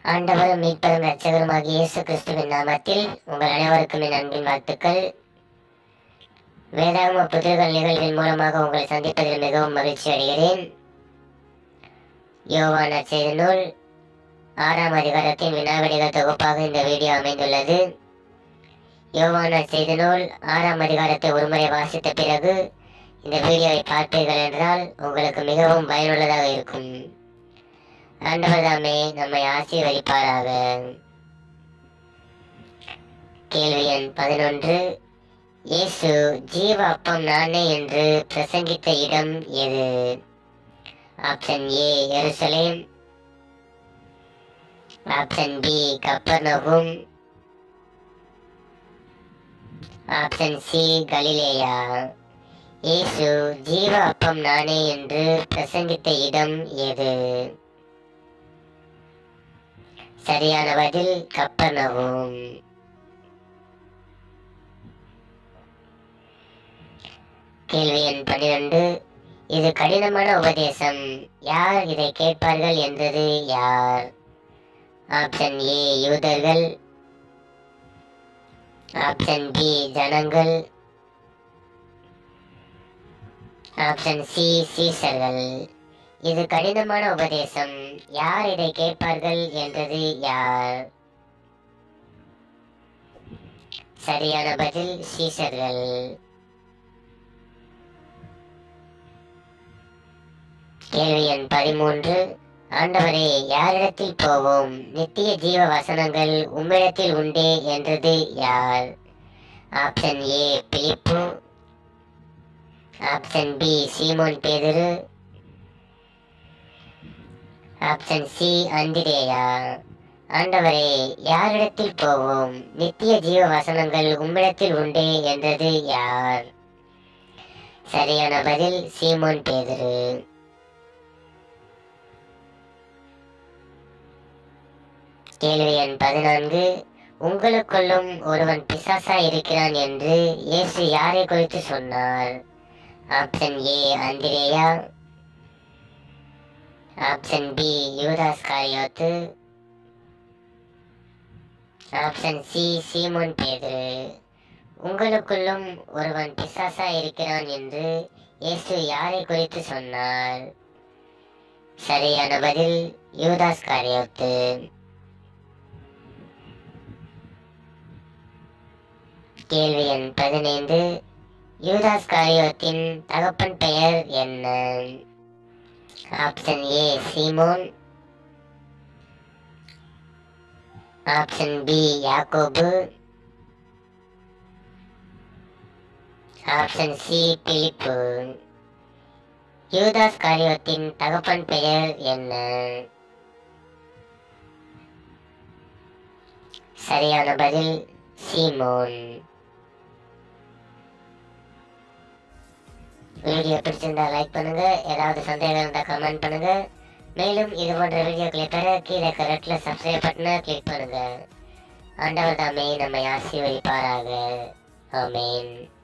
ஆண்டவரும் மீட்பரும் இரட்சகருமாகிய இயேசு கிறிஸ்துவின் நாமத்தில் உங்கள் அனைவருக்கும் என் அன்பின் வாழ்த்துக்கள் வேதாகம புதிர்கள் நிகழ்வின் மூலமாக உங்களை சந்திப்பதில் மிகவும் மகிழ்ச்சி அடைகிறேன் யோவான செய்தி நூல் ஆறாம் அதிகாரத்தின் வினாவிடிகள் தொகுப்பாக இந்த வீடியோ அமைந்துள்ளது யோவான செய்தி நூல் ஆறாம் அதிகாரத்தை ஒருமுறை வாசித்த பிறகு இந்த வீடியோவை பார்ப்பீர்கள் என்றால் உங்களுக்கு மிகவும் பயனுள்ளதாக இருக்கும் ஆண்டவர் தாமே நம்மை ஆசீர்வதிப்பாராக கேள்வி எண் பதினொன்று இயேசு ஜீவ அப்பம் நானே என்று பிரசங்கித்த இடம் எது ஆப்ஷன் ஏ எருசலேம் ஆப்ஷன் பி கப்பர்நகும் ஆப்ஷன் சி கலிலேயா இயேசு ஜீவ அப்பம் நானே என்று பிரசங்கித்த இடம் எது சரியான பதில் கப்பர்நகும் கேள்வி எண் பன்னிரண்டு இது கடினமான உபதேசம் யார் இதை கேட்பார்கள் என்றது யார் ஆப்ஷன் ஏ யூதர்கள் ஆப்ஷன் பி ஜனங்கள் ஆப்ஷன் சி சீசர்கள் இது கடினமான உபதேசம் யார் இதை கேட்பார்கள் என்றது யார் சரியான பதில் சீசர்கள் கேள்வி எண் பதிமூன்று ஆண்டவரே யாரிடத்தில் போவோம் நித்திய ஜீவ வசனங்கள் உம்மிடத்தில் உண்டே என்றது யார் ஆப்ஷன் ஏ பிலிப்பு ஆப்ஷன் பி சீமோன் பேதுரு ஆப்ஷன் சி அந்திரேயா ஆண்டவரே யாரிடத்தில் போவோம் நித்திய ஜீவ வசனங்கள் உம்மிடத்தில் உண்டே என்றது யார் சரியான பதில் சீமோன் பேதுரு கேள்வி எண் பதினான்கு உங்களுக்குள்ளும் ஒருவன் பிசாசா இருக்கிறான் என்று இயேசு யாரை குறித்து சொன்னார் ஆப்ஷன் ஏ அந்திரேயா ஆப்ஷன் பி யூதாஸ் காரியோத்து ஆப்ஷன் சி சீமோன் பேதுரு உங்களுக்குள்ளும் ஒருவன் பிசாசா இருக்கிறான் என்று இயேசு யாரை குறித்து சொன்னார் சரியான பதில் யூதாஸ் காரியோத்து கேள்வி எண் பதினைந்து யூதாஸ் காரியோத்தின் தகப்பன் பெயர் என்ன ஆப்ஷன் ஏ சீமோன் ஆப்ஷன் பி யாக்கோபு ஆப்ஷன் சி பிலிப்பு யூதாஸ் காரியோத்தின் தகப்பன் பெயர் என்ன சரியான பதில் சீமோன் வீடியோ பிடிச்சிருந்தா லைக் பண்ணுங்க ஏதாவது சந்தேகம் இருந்தால் கமெண்ட் பண்ணுங்க மேலும் இது போன்ற வீடியோக்களை பெற கீழே கரெக்ட்ல சப்ஸ்கிரைப் பட்டனை கிளிக் பண்ணுங்க ஆண்டவர் தாமே நம்மை ஆசீர்வதிப்பாராக ஆமென்